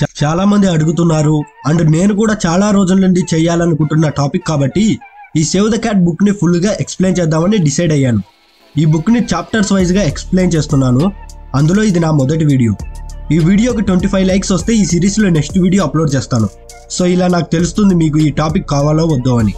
చ- చాలా మంది అడుగుతున్నారు అండ్ నేను కూడా చాలా రోజుల నుండి చేయాలనుకుంటున్న టాపిక్ కాబట్టి ఈ సేవ్ ద క్యాట్ బుక్ ని ఫుల్ గా ఎక్స్ప్లెయిన్ చేద్దామని డిసైడ్ అయ్యాను ఈ బుక్ ని చాప్టర్స్ వైజ్ గా ఎక్స్ప్లెయిన్ చేస్తున్నాను అందులో ఇది నా మొదటి వీడియో ఈ వీడియోకి ట్వంటీ ఫైవ్ లైక్స్ వస్తే ఈ సిరీస్ లో నెక్స్ట్ వీడియో అప్లోడ్ చేస్తాను సో ఇలా నాకు తెలుస్తుంది మీకు ఈ టాపిక్ కావాలో వద్దో అని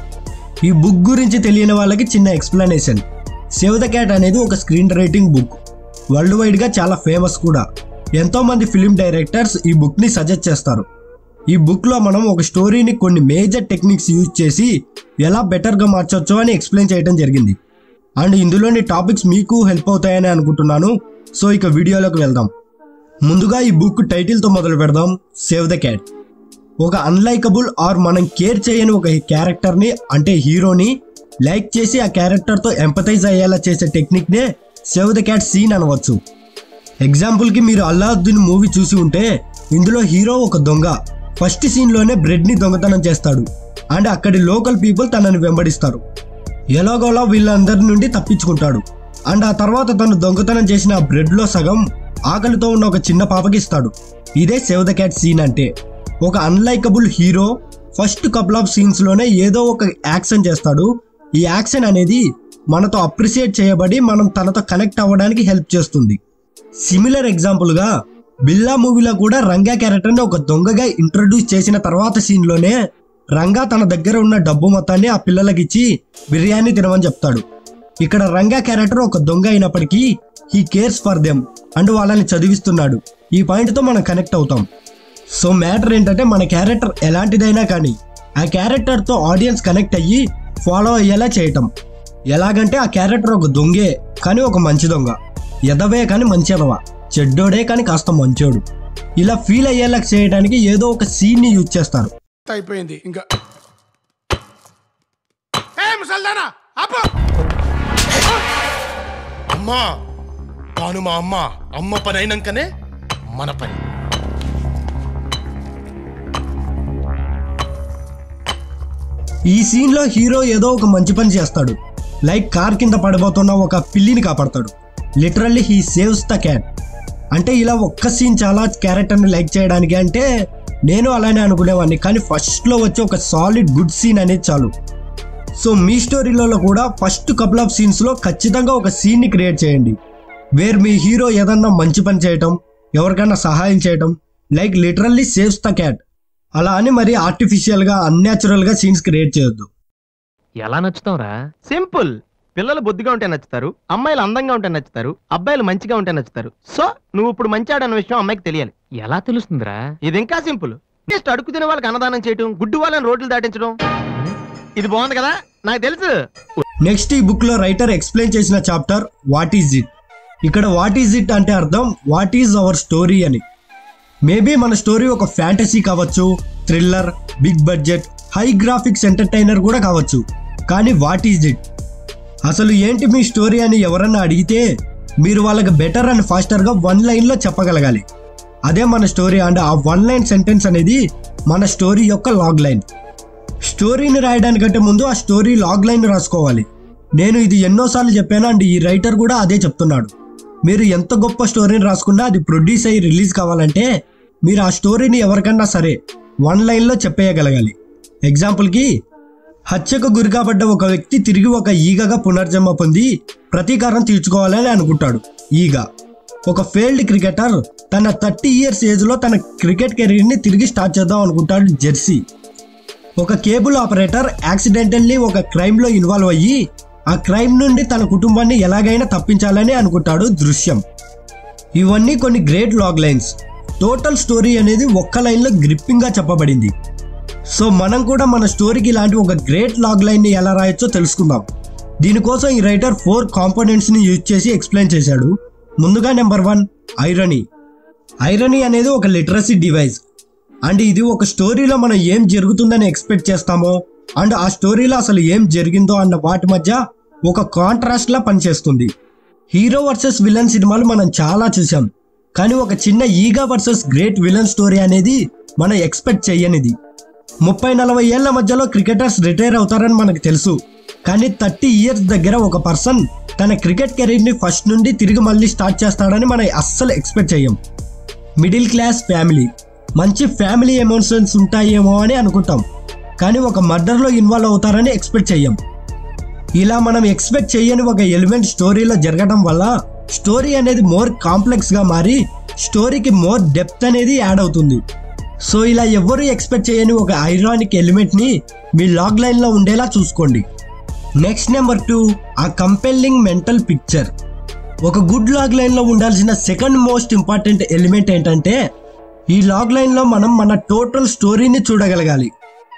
ఈ బుక్ గురించి తెలియని వాళ్ళకి చిన్న ఎక్స్ప్లెనేషన్ సేవ్ ద క్యాట్ అనేది ఒక screenwriting book worldwide గా చాలా ఫేమస్ కూడా ఎంతో మంది ఫిలిం డైరెక్టర్స్ ఈ బుక్ ని సజెస్ట్ చేస్తారు ఈ బుక్ లో మనం ఒక స్టోరీని కొన్ని మేజర్ టెక్నిక్స్ యూజ్ చేసి ఎలా బెటర్ గా మార్చొచ్చో అని ఎక్స్ప్లెయిన్ చేయడం జరిగింది అండ్ ఇందులోని టాపిక్స్ మీకు హెల్ప్ అవుతాయని అనుకుంటున్నాను సో ఇక వీడియోలోకి వెళ్దాం ముందుగా ఈ బుక్ టైటిల్ తో మొదలు పెడదాం సేవ్ ద క్యాట్ ఒక అన్లైకబుల్ ఆర్ మనం కేర్ చేయని ఒక క్యారెక్టర్ని అంటే హీరోని లైక్ చేసి ఆ క్యారెక్టర్తో ఎంపతైజ్ అయ్యేలా చేసే టెక్నిక్నే సేవ్ ద క్యాట్ సీన్ అనవచ్చు ఎగ్జాంపుల్కి మీరు అల్లావుద్దీన్ మూవీ చూసి ఉంటే ఇందులో హీరో ఒక దొంగ ఫస్ట్ సీన్లోనే బ్రెడ్ని దొంగతనం చేస్తాడు అండ్ అక్కడి లోకల్ పీపుల్ తనని వెంబడిస్తారు ఎలాగోలా వీళ్ళందరి నుండి తప్పించుకుంటాడు అండ్ ఆ తర్వాత తను దొంగతనం చేసిన ఆ బ్రెడ్లో సగం ఆకలితో ఉన్న ఒక చిన్న పాపకి ఇస్తాడు ఇదే సేవ్ ద క్యాట్ సీన్ అంటే ఒక unlikable hero first couple of scenes లోనే ఏదో ఒక యాక్షన్ చేస్తాడు ఈ యాక్షన్ అనేది మనతో అప్రిసియేట్ చేయబడి మనం తనతో కనెక్ట్ అవ్వడానికి హెల్ప్ చేస్తుంది సిమిలర్ ఎగ్జాంపుల్ గా బిల్లా మూవీలో కూడా రంగా క్యారెక్టర్ ని ఒక దొంగగా ఇంట్రడ్యూస్ చేసిన తర్వాత సీన్ లోనే రంగా తన దగ్గర ఉన్న డబ్బు మొత్తాన్ని ఆ పిల్లలకి ఇచ్చి బిర్యానీ తినమని చెప్తాడు ఇక్కడ రంగా క్యారెక్టర్ ఒక దొంగ అయినప్పటికీ he cares for them and వాళ్ళని చదివిస్తున్నాడు ఈ పాయింట్ తో మనం కనెక్ట్ అవుతాం సో మ్యాటర్ ఏంటంటే మన క్యారెక్టర్ ఎలాంటిదైనా కానీ ఆ క్యారెక్టర్తో ఆడియన్స్ కనెక్ట్ అయ్యి ఫాలో అయ్యేలా చేయటం ఎలాగంటే ఆ క్యారెక్టర్ ఒక దొంగే కానీ ఒక మంచి దొంగ ఎదవే కానీ మంచి ఎదవ చెడ్డోడే కానీ కాస్త మంచోడు ఇలా ఫీల్ అయ్యేలా చేయడానికి ఏదో ఒక సీన్ని యూజ్ చేస్తారు అయిపోయింది ఇంకా ఏ ముసల్దానా ఆపు అమ్మా తాను మా అమ్మ అమ్మ పని అయినాకనే మన పని ఈ సీన్ లో హీరో ఏదో ఒక మంచి పని చేస్తాడు లైక్ కార్ కింద పడిపోతున్న ఒక పిల్లిని కాపాడతాడు literally he saves the cat అంటే ఇలా ఒక్క సీన్ చాలా క్యారెక్టర్ని లైక్ చేయడానికి అంటే నేను అలానే అనుకునేవాడిని కానీ ఫస్ట్ లో వచ్చే ఒక సాలిడ్ గుడ్ సీన్ అనేది చాలు సో మీ స్టోరీలలో కూడా ఫస్ట్ కపుల్ ఆఫ్ సీన్స్ లో ఖచ్చితంగా ఒక సీన్ ని క్రియేట్ చేయండి వేర్ మీ హీరో ఏదన్నా మంచి పని చేయటం ఎవరికైనా సహాయం చేయటం like literally saves the cat అలా అని మరి ఆర్టిఫిషియల్ గా అన్యాచురల్ గా సీన్స్ క్రియేట్ చేయొద్దు ఎలా నచ్చుతావురా సింపుల్ పిల్లలు బొద్దుగా ఉంటే నచ్చుతారు అమ్మాయిలు అందంగా ఉంటే నచ్చుతారు అబ్బాయిలు మంచిగా ఉంటే నచ్చుతారు సో నువ్వు ఇప్పుడు మంచాడన్న విషయం అమ్మాయికి తెలియాలి ఎలా తెలుస్తుందిరా ఇది ఇంకా సింపుల్ జస్ట్ అడుగు తినే వాళ్ళకి అన్నదానం చేయటం గుడ్డు వాళ్ళని రోడ్లు దాటించడం ఇది బాగుంది కదా నాకు తెలుసు నెక్స్ట్ ఈ బుక్ లో రైటర్ ఎక్స్ప్లెయిన్ చేసిన చాప్టర్ వాట్ ఈజ్ ఇట్ ఇక్కడ వాట్ ఈజ్ ఇట్ అంటే అర్థం వాట్ ఈజ్ అవర్ స్టోరీ అని మేబీ మన స్టోరీ ఒక ఫ్యాంటసీ కావచ్చు thriller big budget high graphics entertainer కూడా కావచ్చు కానీ వాట్ ఈజ్ ఇట్ అసలు ఏంటి మీ స్టోరీ అని ఎవరన్నా అడిగితే మీరు వాళ్ళకి బెటర్ అండ్ ఫాస్టర్గా వన్ లైన్లో చెప్పగలగాలి అదే మన స్టోరీ అండ్ ఆ వన్ లైన్ సెంటెన్స్ అనేది మన స్టోరీ యొక్క లాగ్ లైన్ స్టోరీని రాయడానికంటే ముందు ఆ స్టోరీ లాగ్ లైన్ రాసుకోవాలి నేను ఇది ఎన్నోసార్లు చెప్పాను అండ్ ఈ రైటర్ కూడా అదే చెప్తున్నాడు మీరు ఎంత గొప్ప స్టోరీని రాసుకున్నా అది ప్రొడ్యూస్ అయ్యి రిలీజ్ కావాలంటే మీరు ఆ స్టోరీని ఎవరికన్నా సరే వన్ లైన్లో చెప్పేయగలగాలి ఎగ్జాంపుల్కి హత్యకు గురి కాబడ్డ ఒక వ్యక్తి తిరిగి ఒక ఈగగా పునర్జన్మ పొంది ప్రతీకారం తీర్చుకోవాలని అనుకుంటాడు ఈగ ఒక ఫెయిల్డ్ క్రికెటర్ తన థర్టీ ఇయర్స్ ఏజ్లో తన క్రికెట్ కెరీర్ని తిరిగి స్టార్ట్ చేద్దాం అనుకుంటాడు జెర్సీ ఒక కేబుల్ ఆపరేటర్ యాక్సిడెంటల్లీ ఒక క్రైమ్లో ఇన్వాల్వ్ అయ్యి ఆ క్రైమ్ నుండి తన కుటుంబాన్ని ఎలాగైనా తప్పించాలని అనుకుంటాడు దృశ్యం ఇవన్నీ కొన్ని great log lines total story అనేది ఒక్క లైన్లో గ్రిప్పింగ్గా చెప్పబడింది సో మనం కూడా మన స్టోరీకి ఇలాంటి ఒక గ్రేట్ లాగ్ లైన్ని ఎలా రాయొచ్చో తెలుసుకుందాం దీనికోసం ఈ రైటర్ ఫోర్ కాంపోనెంట్స్ని యూజ్ చేసి ఎక్స్ప్లెయిన్ చేశాడు ముందుగా నెంబర్ వన్ ఐరనీ ఐరనీ అనేది ఒక లిటరసీ డివైస్ అండ్ ఇది ఒక స్టోరీలో మనం ఏం జరుగుతుందని ఎక్స్పెక్ట్ చేస్తామో అండ్ ఆ స్టోరీలో అసలు ఏం జరిగిందో అన్న వాటి మధ్య ఒక కాంట్రాస్ట్ లా పనిచేస్తుంది హీరో వర్సెస్ విలన్ సినిమాలు మనం చాలా చూసాం కానీ ఒక చిన్న ఈగా వర్సెస్ గ్రేట్ విలన్ స్టోరీ అనేది మనం ఎక్స్పెక్ట్ చేయనిది ముప్పై నలభై ఏళ్ల మధ్యలో క్రికెటర్స్ రిటైర్ అవుతారని మనకు తెలుసు కానీ థర్టీ ఇయర్స్ దగ్గర ఒక పర్సన్ తన క్రికెట్ కెరీర్ని ఫస్ట్ నుండి తిరిగి మళ్ళీ స్టార్ట్ చేస్తాడని మనం అస్సలు ఎక్స్పెక్ట్ చేయం మిడిల్ క్లాస్ ఫ్యామిలీ మంచి ఫ్యామిలీ ఎమోషన్స్ ఉంటాయేమో అని అనుకుంటాం కానీ ఒక మర్డర్లో ఇన్వాల్వ్ అవుతారని ఎక్స్పెక్ట్ చెయ్యం ఇలా మనం ఎక్స్పెక్ట్ చేయని ఒక ఎలిమెంట్ స్టోరీలో జరగడం వల్ల స్టోరీ అనేది మోర్ కాంప్లెక్స్గా మారి స్టోరీకి మోర్ డెప్త్ అనేది యాడ్ అవుతుంది సో ఇలా ఎవ్వరూ ఎక్స్పెక్ట్ చేయని ఒక ఐరానిక్ ఎలిమెంట్ని మీ లాగ్ లైన్లో ఉండేలా చూసుకోండి నెక్స్ట్ నెంబర్ టూ ఆ కంపెల్లింగ్ మెంటల్ పిక్చర్ ఒక గుడ్ లాగ్ లైన్లో ఉండాల్సిన సెకండ్ మోస్ట్ ఇంపార్టెంట్ ఎలిమెంట్ ఏంటంటే ఈ లాగ్ లైన్లో మనం మన టోటల్ స్టోరీని చూడగలగాలి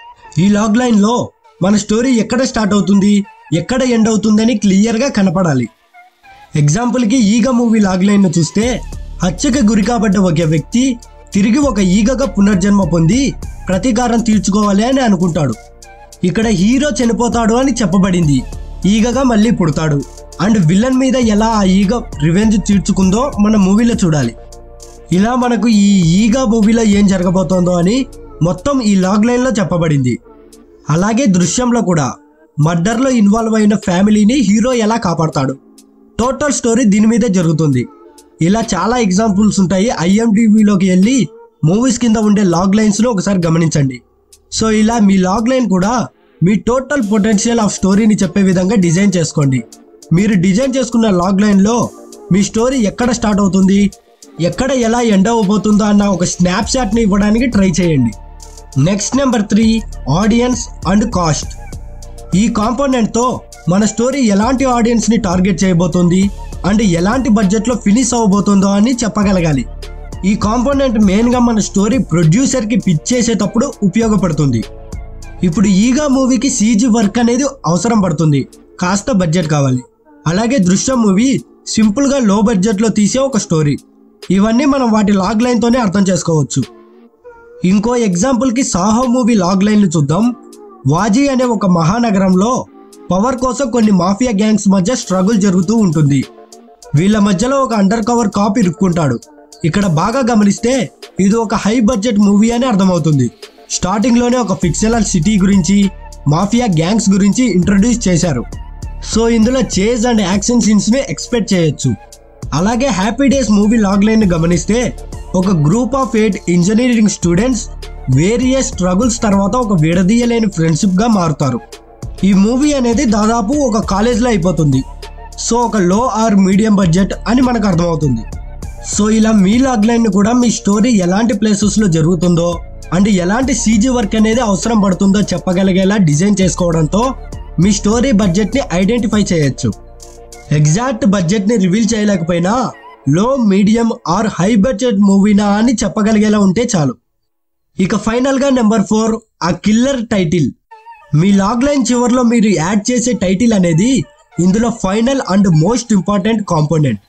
ఈ లాగ్ లైన్లో మన స్టోరీ ఎక్కడ స్టార్ట్ అవుతుంది ఎక్కడ ఎండ్ అవుతుందని క్లియర్గా కనపడాలి ఎగ్జాంపుల్కి ఈగ మూవీ లాగ్ లైన్ను చూస్తే హత్యకు గురి కాబడ్డ ఒక వ్యక్తి తిరిగి ఒక ఈగగా పునర్జన్మ పొంది ప్రతీకారం తీర్చుకోవాలి అని అనుకుంటాడు ఇక్కడ హీరో చనిపోతాడు అని చెప్పబడింది ఈగగా మళ్ళీ పుడతాడు అండ్ విలన్ మీద ఎలా ఆ ఈగ రివెంజ్ తీర్చుకుందో మన మూవీలో చూడాలి ఇలా మనకు ఈ ఈగా మూవీలో ఏం జరగబోతోందో అని మొత్తం ఈ లాగ్ లైన్లో చెప్పబడింది అలాగే దృశ్యంలో కూడా మర్డర్లో ఇన్వాల్వ్ అయిన ఫ్యామిలీని హీరో ఎలా కాపాడతాడు టోటల్ స్టోరీ దీని మీదే జరుగుతుంది ఇలా చాలా ఎగ్జాంపుల్స్ ఉంటాయి ఐఎండిబిలోకి వెళ్ళి మూవీస్ కింద ఉండే లాగ్ లైన్స్ను ఒకసారి గమనించండి సో ఇలా మీ లాగ్ లైన్ కూడా మీ టోటల్ పొటెన్షియల్ ఆఫ్ స్టోరీని చెప్పే విధంగా డిజైన్ చేసుకోండి మీరు డిజైన్ చేసుకున్న లాగ్ లైన్లో మీ స్టోరీ ఎక్కడ స్టార్ట్ అవుతుంది ఎక్కడ ఎలా ఎండ్ అవ్వబోతుందో అన్న ఒక స్నాప్ షాట్ని ఇవ్వడానికి ట్రై చేయండి next number three audience and cast ఈ కాంపోనెంట్తో మన స్టోరీ ఎలాంటి ఆడియన్స్ని టార్గెట్ చేయబోతుంది అండ్ ఎలాంటి బడ్జెట్లో ఫినిష్ అవ్వబోతుందో అని చెప్పగలగాలి ఈ కాంపోనెంట్ మెయిన్గా మన స్టోరీ ప్రొడ్యూసర్కి పిచ్ చేసేటప్పుడు ఉపయోగపడుతుంది ఇప్పుడు ఈగా మూవీకి సీజీ వర్క్ అనేది అవసరం పడుతుంది కాస్త బడ్జెట్ కావాలి అలాగే దృశ్యం మూవీ సింపుల్గా లో బడ్జెట్లో తీసే ఒక స్టోరీ ఇవన్నీ మనం వాటి లాగ్ లైన్తోనే అర్థం చేసుకోవచ్చు ఇంకో ఎగ్జాంపుల్కి సాహో మూవీ లాగ్ లైన్లు చూద్దాం వాజీ అనే ఒక మహానగరంలో పవర్ కోసం కొన్ని మాఫియా గ్యాంగ్స్ మధ్య స్ట్రగుల్ జరుగుతూ ఉంటుంది వీళ్ళ మధ్యలో ఒక అండర్ కవర్ కాప్ ఇరుక్కుంటాడు ఇక్కడ బాగా గమనిస్తే ఇది ఒక హై బడ్జెట్ మూవీ అని అర్థమవుతుంది స్టార్టింగ్లోనే ఒక ఫిక్షనల్ సిటీ గురించి మాఫియా గ్యాంగ్స్ గురించి ఇంట్రడ్యూస్ చేశారు సో ఇందులో చేజ్ అండ్ యాక్షన్ సీన్స్ని ఎక్స్పెక్ట్ చేయొచ్చు అలాగే happy days movie log line గమనిస్తే ఒక group of eight engineering students various struggles తర్వాత ఒక విడదీయలేని ఫ్రెండ్షిప్గా మారుతారు ఈ మూవీ అనేది దాదాపు ఒక కాలేజ్లో అయిపోతుంది సో ఒక లో ఆర్ మీడియం బడ్జెట్ అని మనకు అర్థమవుతుంది సో ఇలా మీ లాగ్ లైన్ కూడా మీ స్టోరీ ఎలాంటి ప్లేసెస్లో జరుగుతుందో అండ్ ఎలాంటి సీజీ వర్క్ అనేది అవసరం పడుతుందో చెప్పగలిగేలా డిజైన్ చేసుకోవడంతో మీ స్టోరీ బడ్జెట్ని ఐడెంటిఫై చేయొచ్చు ఎగ్జాక్ట్ బడ్జెట్ని రివీల్ చేయలేకపోయినా low medium or high budget మూవీనా అని చెప్పగలిగేలా ఉంటే చాలు ఇక ఫైనల్గా నెంబర్ ఫోర్ ఆ కిల్లర్ టైటిల్ మీ లాగ్ లైన్ చివరిలో మీరు యాడ్ చేసే టైటిల్ అనేది ఇందులో final and most important component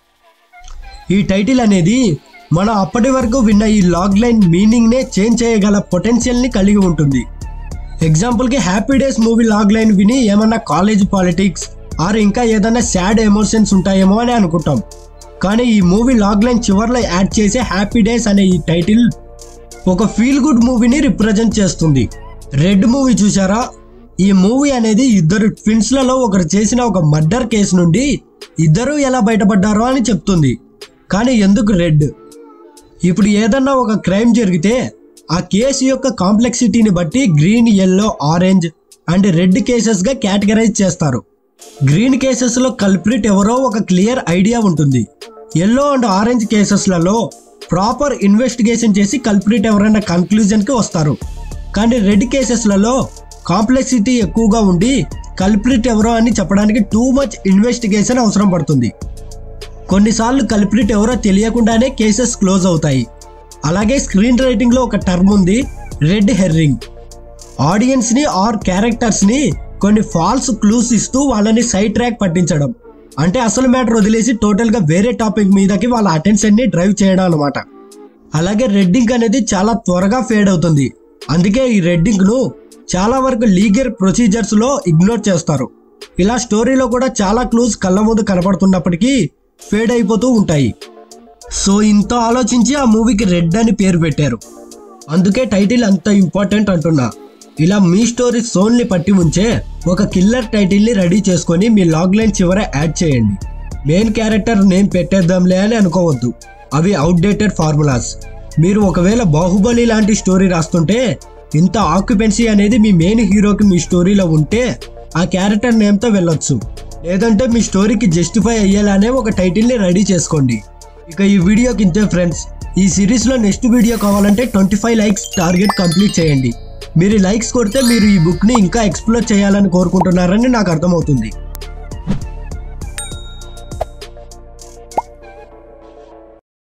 ఈ టైటిల్ అనేది మనం అప్పటి వరకు విన్న ఈ లాగ్ లైన్ మీనింగ్నే చేంజ్ చేయగల పొటెన్షియల్ని కలిగి ఉంటుంది ఎగ్జాంపుల్కి happy days movie log line విని ఏమన్నా కాలేజ్ పాలిటిక్స్ ఆర్ ఇంకా ఏదైనా సాడ్ ఎమోషన్స్ ఉంటాయేమో అని అనుకుంటాం కానీ ఈ మూవీ లాగ్ లైన్ చివరిలో యాడ్ చేసే హ్యాపీ డేస్ అనే ఈ టైటిల్ ఒక ఫీల్ గుడ్ మూవీని రిప్రజెంట్ చేస్తుంది రెడ్ మూవీ చూసారా ఈ మూవీ అనేది ఇద్దరు ట్విన్స్లలో ఒకరు చేసిన ఒక మర్డర్ కేసు నుండి ఇద్దరు ఎలా బయటపడ్డారో అని చెప్తుంది కానీ ఎందుకు రెడ్ ఇప్పుడు ఏదన్నా ఒక క్రైమ్ జరిగితే ఆ కేసు యొక్క కాంప్లెక్సిటీని బట్టి green yellow orange and red కేసెస్గా కేటగరైజ్ చేస్తారు గ్రీన్ కేసెస్లో కల్ప్రిట్ ఎవరో ఒక క్లియర్ ఐడియా ఉంటుంది ఎల్లో అండ్ ఆరెంజ్ కేసెస్లలో ప్రాపర్ ఇన్వెస్టిగేషన్ చేసి కల్ప్రిట్ ఎవరైనా కన్క్లూజన్కి వస్తారు కానీ రెడ్ కేసెస్లలో కాంప్లెక్సిటీ ఎక్కువగా ఉండి కల్ప్రిట్ ఎవరో అని చెప్పడానికి టూ మచ్ ఇన్వెస్టిగేషన్ అవసరం పడుతుంది కొన్నిసార్లు కల్ప్రిట్ ఎవరో తెలియకుండానే కేసెస్ క్లోజ్ అవుతాయి అలాగే స్క్రీన్ రైటింగ్లో ఒక టర్మ్ ఉంది రెడ్ హెర్రింగ్ ఆడియన్స్ని ఆర్ క్యారెక్టర్స్ని కొన్ని ఫాల్స్ క్లూస్ ఇస్తూ వాళ్ళని సైడ్ ట్రాక్ పట్టించడం అంటే అసలు మ్యాటర్ వదిలేసి టోటల్గా వేరే టాపిక్ మీదకి వాళ్ళ అటెన్షన్ని డ్రైవ్ చేయడం అనమాట అలాగే రెడ్డింగ్ అనేది చాలా త్వరగా ఫేడ్ అవుతుంది అందుకే ఈ రెడ్డింగ్ను చాలా వరకు లీగల్ ప్రొసీజర్స్లో ఇగ్నోర్ చేస్తారు ఇలా స్టోరీలో కూడా చాలా క్లూస్ కళ్ళ ముందు కనపడుతున్నప్పటికీ ఫేడ్ అయిపోతూ ఉంటాయి సో ఇంత ఆలోచించి ఆ మూవీకి రెడ్ అని పేరు పెట్టారు అందుకే టైటిల్ అంత ఇంపార్టెంట్ అంటున్నా ఇలా మీ స్టోరీ సోన్ని పట్టి ఉంచే ఒక కిల్లర్ టైటిల్ని రెడీ చేసుకొని మీ లాగ్ లైన్ చివర యాడ్ చేయండి మెయిన్ క్యారెక్టర్ నేమ్ పెట్టేద్దాంలే అని అనుకోవద్దు అవి అవుట్డేటెడ్ ఫార్ములాస్ మీరు ఒకవేళ బాహుబలి లాంటి స్టోరీ రాస్తుంటే ఇంత ఆక్యుపెన్సీ అనేది మీ మెయిన్ హీరోకి మీ స్టోరీలో ఉంటే ఆ క్యారెక్టర్ నేమ్తో వెళ్ళొచ్చు లేదంటే మీ స్టోరీకి జస్టిఫై అయ్యేలానే ఒక టైటిల్ని రెడీ చేసుకోండి ఇక ఈ వీడియోకి ఇంతే ఫ్రెండ్స్ ఈ సిరీస్లో నెక్స్ట్ వీడియో కావాలంటే twenty five likes target complete చేయండి మీరు లైక్స్ కొడితే మీరు ఈ బుక్ని ఇంకా ఎక్స్ప్లోర్ చేయాలని కోరుకుంటున్నారని నాకు అర్థమవుతుంది